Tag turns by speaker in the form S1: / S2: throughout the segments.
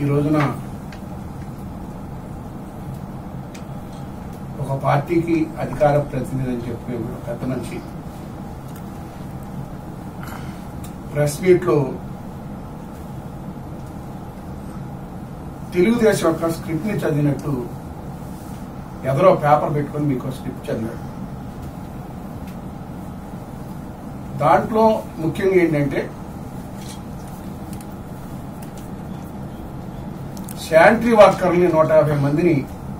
S1: ఈ రోజున ఒక పార్టీకి అధికార ప్రతినిధి అని చెప్పే ఒక పెద్ద మనిషి ప్రెస్ మీట్లో తెలుగుదేశం యొక్క స్క్రిప్ట్ ని చదివినట్టు ఎదరో పేపర్ పెట్టుకొని మీకు స్క్రిప్ట్ చదివాడు దాంట్లో ముఖ్యంగా ఏంటంటే శానిటరీ వర్కర్ని నూట యాభై మందిని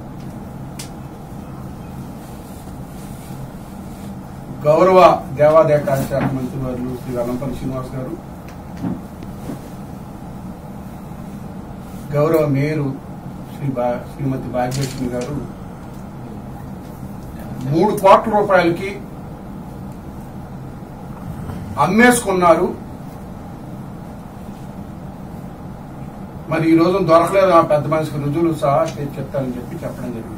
S1: గౌరవ దేవాదాయ కార్యశాఖ మంత్రి వారు శ్రీ వెల్లంపల్లి శ్రీనివాస్ గారు గౌరవ మేయరు శ్రీ బా శ్రీమతి భాగ్యలక్ష్మి గారు మూడు కోట్ల రూపాయలకి అమ్మేసుకున్నారు మరి ఈ రోజు దొరకలేదు ఆ పెద్ద మనిషికి రుజువులు సహా చేసి చెప్తానని చెప్పి చెప్పడం జరిగింది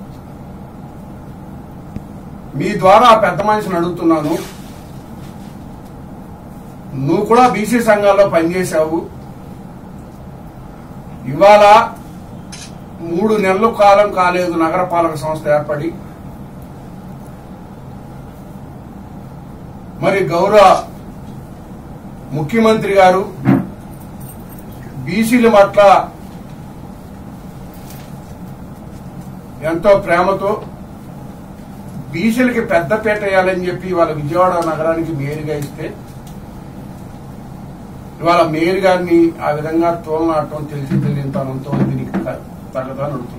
S1: మీ ద్వారా ఆ పెద్ద మనిషిని అడుగుతున్నాను నువ్వు కూడా బీసీ సంఘాల్లో పనిచేశావు ఇవాళ మూడు నెలల కాలం కాలేదు నగరపాలక సంస్థ ఏర్పడి మరి గౌరవ ముఖ్యమంత్రి గారు బీసీల పట్ల ఎంతో ప్రేమతో బీసీలకి పెద్దపేట వేయాలని చెప్పి ఇవాళ విజయవాడ నగరానికి మేయర్గా ఇస్తే ఇవాళ మేయర్ గారిని ఆ విధంగా తోలనాటం తెలిసి తెలియనితనంతో దీనికి తగదా నడుతుంది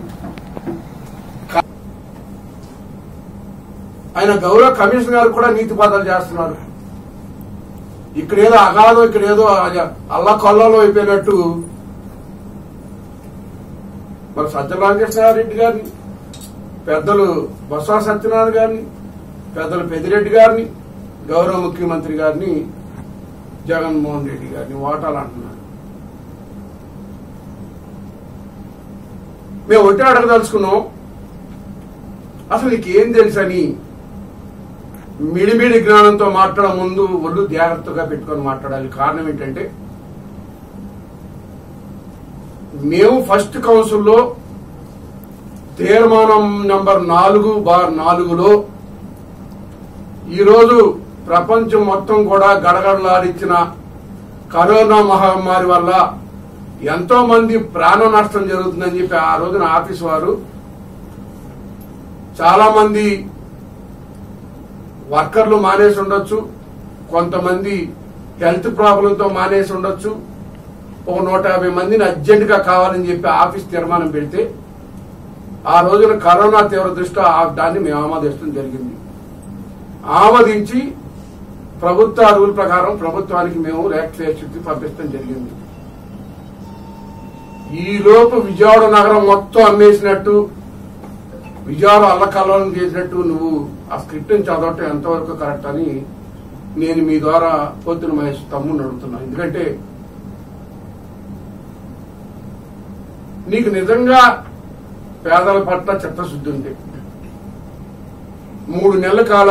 S1: ఆయన గౌరవ కమిషనర్ గారు కూడా నీతి బాధలు చేస్తున్నారు ఇక్కడ ఏదో అగాధం ఇక్కడ ఏదో అల్లా కొల్లలో అయిపోయినట్టు మరి సజ్జల రామకృష్ణారెడ్డి గారిని పెద్దలు బొత్స సత్యనారాయణ గారిని పెద్దలు పెద్దిరెడ్డి గారిని గౌరవ ముఖ్యమంత్రి గారిని జగన్మోహన్ రెడ్డి గారిని ఓటాలు అంటున్నారు మేము ఒకటే అడగదలుచుకున్నాం అసలు నీకేం తెలుసని మిడిమిడి జ్ఞానంతో మాట్లాడే ముందు ఒళ్ళు జాగ్రత్తగా పెట్టుకొని మాట్లాడాలి కారణం ఏంటంటే మేము ఫస్ట్ కౌన్సిల్లో తీర్మానం నంబర్ నాలుగు బార్ నాలుగులో ఈరోజు ప్రపంచం మొత్తం కూడా గడగడలాడించిన కరోనా మహమ్మారి వల్ల ఎంతో మంది ప్రాణ నష్టం జరుగుతుందని చెప్పి ఆ రోజున ఆఫీస్ వారు చాలా మంది వర్కర్లు మానేసి ఉండొచ్చు కొంతమంది హెల్త్ ప్రాబ్లంతో మానేసి ఉండొచ్చు ఒక నూట యాభై మందిని అర్జెంట్ గా కావాలని చెప్పి ఆఫీస్ తీర్మానం పెడితే ఆ రోజున కరోనా తీవ్ర దృష్ట్యా ఆ దాన్ని మేము ఆమోదించడం జరిగింది ఆమోదించి ప్రభుత్వ రూల్ ప్రకారం ప్రభుత్వానికి మేము రేక్ట్ పంపించడం జరిగింది ఈ లోపు విజయవాడ నగరం మొత్తం అమ్మేసినట్టు విజయవాడ అల్లకల్లోలం చేసినట్టు నువ్వు ఆ స్క్రిప్ట్ చదవటం ఎంతవరకు కరెక్ట్ అని నేను మీ ద్వారా పొద్దున మహేష్ తమ్ముడిని అడుగుతున్నా ఎందుకంటే నీకు నిజంగా పేదల పట్ల చిత్తశుద్ధి ఉంది మూడు నెలల కాల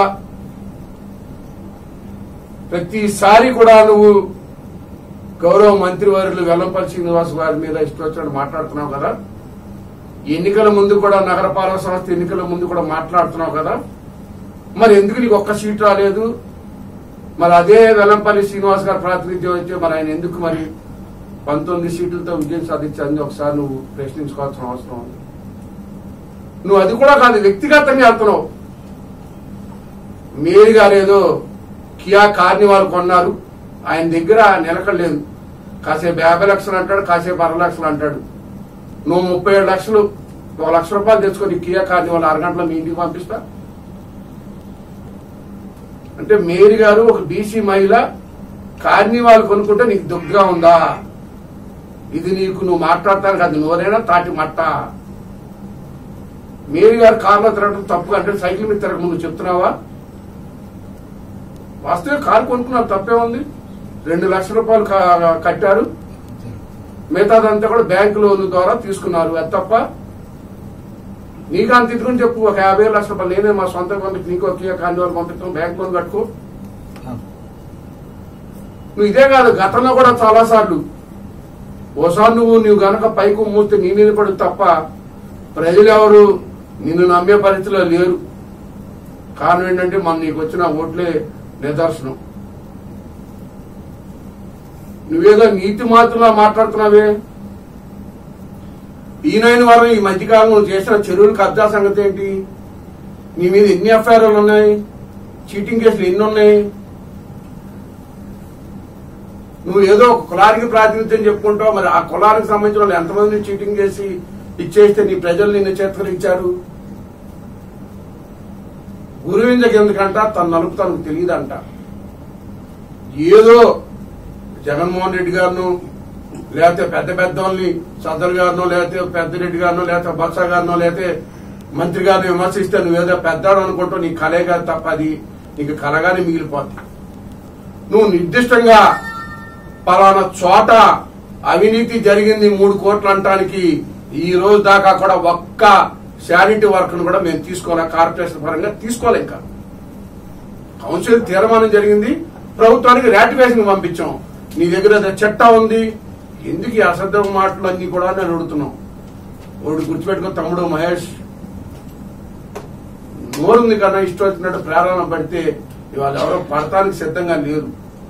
S1: ప్రతిసారి కూడా నువ్వు గౌరవ మంత్రివర్యులు వెల్లంపల్లి శ్రీనివాస్ గారి మీద ఇష్టం వచ్చినట్టు మాట్లాడుతున్నావు కదా ఎన్నికల ముందు కూడా నగరపాలక సంస్థ ఎన్నికల ముందు కూడా మాట్లాడుతున్నావు కదా మరి ఎందుకు నీకు ఒక్క సీట్ రాలేదు మరి అదే వెల్లంపల్లి శ్రీనివాస్ గారు ప్రాతినిధ్యం అయితే మరి ఆయన ఎందుకు మరి పంతొమ్మిది సీట్లతో విజయం సాధించింది ఒకసారి నువ్వు ప్రశ్నించుకోవాల్సిన అవసరం ఉంది నువ్వు అది కూడా కాదు వ్యక్తిగతంగా వెళ్తున్నావు మేరీ గారు ఏదో కియా కార్నివాల్ కొన్నారు ఆయన దగ్గర నిలకడలేదు కాసేపు యాభై లక్షలు అంటాడు కాసేపు అరవై లక్షలు అంటాడు నువ్వు ముప్పై ఏడు లక్షలు ఒక లక్ష రూపాయలు తెచ్చుకొని కియా కార్నివాల్ అరగంటలో మీ ఇంటికి పంపిస్తా అంటే మేరీ గారు ఒక బీసీ మహిళ కార్నివాల్ కొనుక్కుంటే నీకు దుగ్గా ఉందా ఇది నీకు నువ్వు మాట్లాడతాను కాదు నోరేనా తాటి మట్ట మేరీ గారు కారులో తిరగడం తప్పు అంటే సైకిల్ మీద తిరగ ముందు చెప్తున్నావా వాస్తవం కారు కొనుక్కున్నారు తప్పే ఉంది రెండు లక్షల రూపాయలు క- కట్టారు మిగతాదంతా కూడా బ్యాంకు లోన్ ద్వారా తీసుకున్నారు అది తప్ప నీకు అంత ఇదిగుని చెప్పు ఒక యాభై లక్షల రూపాయలు నేనే మా సొంత పంపించి నీకు ఒక కాండివాళ్ళు పంపిస్తాం బ్యాంక్ లోన్ కట్టుకో నువ్వు ఇదే కాదు గతంలో కూడా చాలా సార్లు ఓసారి నువ్వు నువ్వు గనక పైకి మూస్తే నీ మీద పడు తప్ప ప్రజలు ఎవరు నిన్ను నమ్మే పరిస్థితిలో లేరు కారణం ఏంటంటే మన నీకు వచ్చిన ఓట్లే నిదర్శనం నువ్వేదో నీతి మాత్రంలా మాట్లాడుతున్నావే ఈయనైన వారం ఈ మధ్యకాలం నువ్వు చేసిన చెరువులు కబ్జా సంగతి ఏంటి నీ మీద ఎన్ని ఎఫ్ఐఆర్లు ఉన్నాయి చీటింగ్ కేసులు ఎన్ని ఉన్నాయి నువ్వు ఏదో ఒక కులానికి ప్రాతినిధ్యం చెప్పుకుంటావు మరి ఆ కులానికి సంబంధించిన వాళ్ళు ఎంతమందిని చీటింగ్ చేసి ఇచ్చేస్తే నీ ప్రజలు నిన్ను చేతకరించారు గురువిందకి ఎందుకంట తన నలుపు తనకు తెలియదంట ఏదో జగన్మోహన్ రెడ్డి గారిను లేకపోతే పెద్ద పెద్ద వాళ్ళని సదర్ గారినో లేకపోతే పెద్దరెడ్డి గారినో లేకపోతే బత్స గారినో లేకపోతే మంత్రి గారిని విమర్శిస్తే నువ్వేదో పెద్దాడు అనుకుంటావు నీ కలే కాదు తప్ప అది నీకు కలగానే మిగిలిపోద్ది నువ్వు నిర్దిష్టంగా పలానా చోట అవినీతి జరిగింది మూడు కోట్లు అంటానికి ఈ రోజు దాకా కూడా ఒక్క శానిటీ వర్క్ కూడా మేము తీసుకోలే కార్పొరేషన్ పరంగా తీసుకోలే ఇంకా కౌన్సిల్ తీర్మానం జరిగింది ప్రభుత్వానికి రాటిఫికేషన్ పంపించాం నీ దగ్గర ఏదో చట్టా ఉంది ఎందుకు ఈ అసభ్య మాటలు అన్ని కూడా నేను అడుగుతున్నాం వాడు గుర్తుపెట్టుకో తమ్ముడు మహేష్ నోరుంది కన్నా ఇష్టం వచ్చినట్టు ప్రేరణ పడితే ఇవాళ ఎవరో పడటానికి సిద్ధంగా లేరు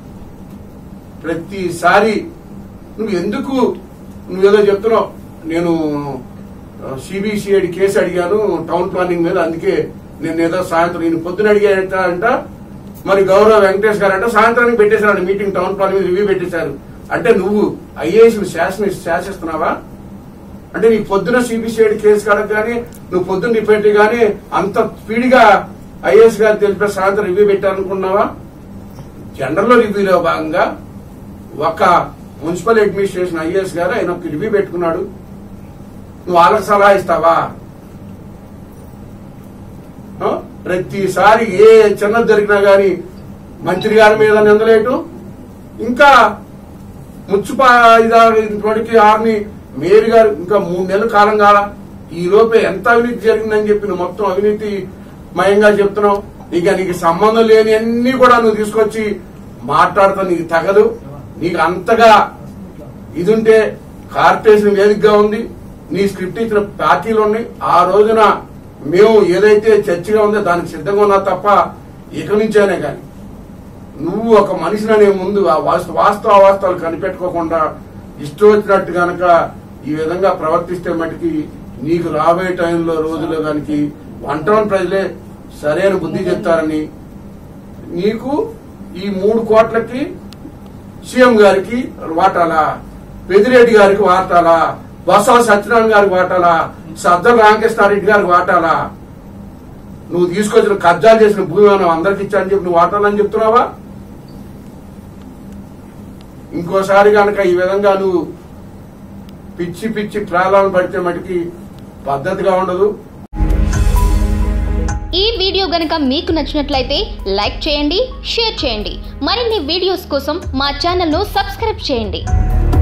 S1: ప్రతిసారి నువ్వు ఎందుకు నువ్వేదో చెప్తున్నావు నేను సిబిసిఐడి కేసు అడిగాను టౌన్ ప్లానింగ్ మీద అందుకే నేను ఏదో సాయంత్రం నేను పొద్దున అడిగాట అంట మరి గౌరవ వెంకటేష్ గారు అంటే సాయంత్రానికి పెట్టేశారు మీటింగ్ టౌన్ ప్లానింగ్ మీద రివ్యూ పెట్టేశారు అంటే నువ్వు ఐఏఎస్ శాసన శాసిస్తున్నావా అంటే నీకు పొద్దున సిబిసిఐడి కేసు కడక కానీ నువ్వు పొద్దున్న రిపేట్ కానీ అంత స్పీడ్గా ఐఏఎస్ గారు తెలిపే సాయంత్రం రివ్యూ పెట్టారనుకున్నావా జనరల్ రివ్యూలో భాగంగా ఒక మున్సిపల్ అడ్మినిస్ట్రేషన్ ఐఏఎస్ గారు ఆయన ఒక రివ్యూ పెట్టుకున్నాడు నువ్వు వాళ్ళకి సలహా ఇస్తావా ఆ? ప్రతిసారి ఏ చిన్నది జరిగినా గాని మంత్రి గారి మీద నిందలేయటం ఇంకా మున్సిపా ఇప్పటికి ఆర్ని మేయర్ గారు ఇంకా మూడు నెలల కాలం కాల ఈ లోపే ఎంత అవినీతి జరిగిందని చెప్పి నువ్వు మొత్తం అవినీతి మయంగా చెప్తున్నావు ఇక నీకు సంబంధం లేని అన్ని కూడా నువ్వు తీసుకొచ్చి మాట్లాడుతా నీకు తగదు నీకు అంతగా ఇది ఉంటే కార్పొరేషన్ వేదికగా ఉంది నీ స్క్రిప్ట్ ఇచ్చిన పార్టీలు ఉన్నాయి ఆ రోజున మేము ఏదైతే చర్చగా ఉందో దానికి సిద్ధంగా ఉన్నా తప్ప ఇక నుంచైనా కానీ నువ్వు ఒక మనిషిని అనే ముందు ఆ వాస్త- వాస్తవ వాస్తవాలు కనిపెట్టుకోకుండా ఇష్టం వచ్చినట్టు గనక ఈ విధంగా ప్రవర్తిస్తే మటుకి నీకు రాబోయే టైంలో రోజుల్లో దానికి వంటవని ప్రజలే సరైన బుద్ధి చెప్తారని నీకు ఈ మూడు కోట్లకి సీఎం గారికి వాటాలా పెదిరెడ్డి గారికి వాటాలా బొత్స సత్యనారాయణ గారికి వాటాలా సద్దం రామకృష్ణారెడ్డి గారికి వాటాలా నువ్వు తీసుకొచ్చిన కబ్జాలు చేసిన భూమి మనం అందరికి ఇచ్చానని చెప్పి నువ్వు వాటాలని చెప్తున్నావా ఇంకోసారి కనుక ఈ విధంగా నువ్వు పిచ్చి పిచ్చి ప్రాణాలను పడితే మటుకి పద్ధతిగా ఉండదు
S2: ఈ వీడియో గనుక మీకు నచ్చినట్లయితే లైక్ చేయండి షేర్ చేయండి మరిన్ని వీడియోస్ కోసం మా ఛానల్ను సబ్స్క్రైబ్ చేయండి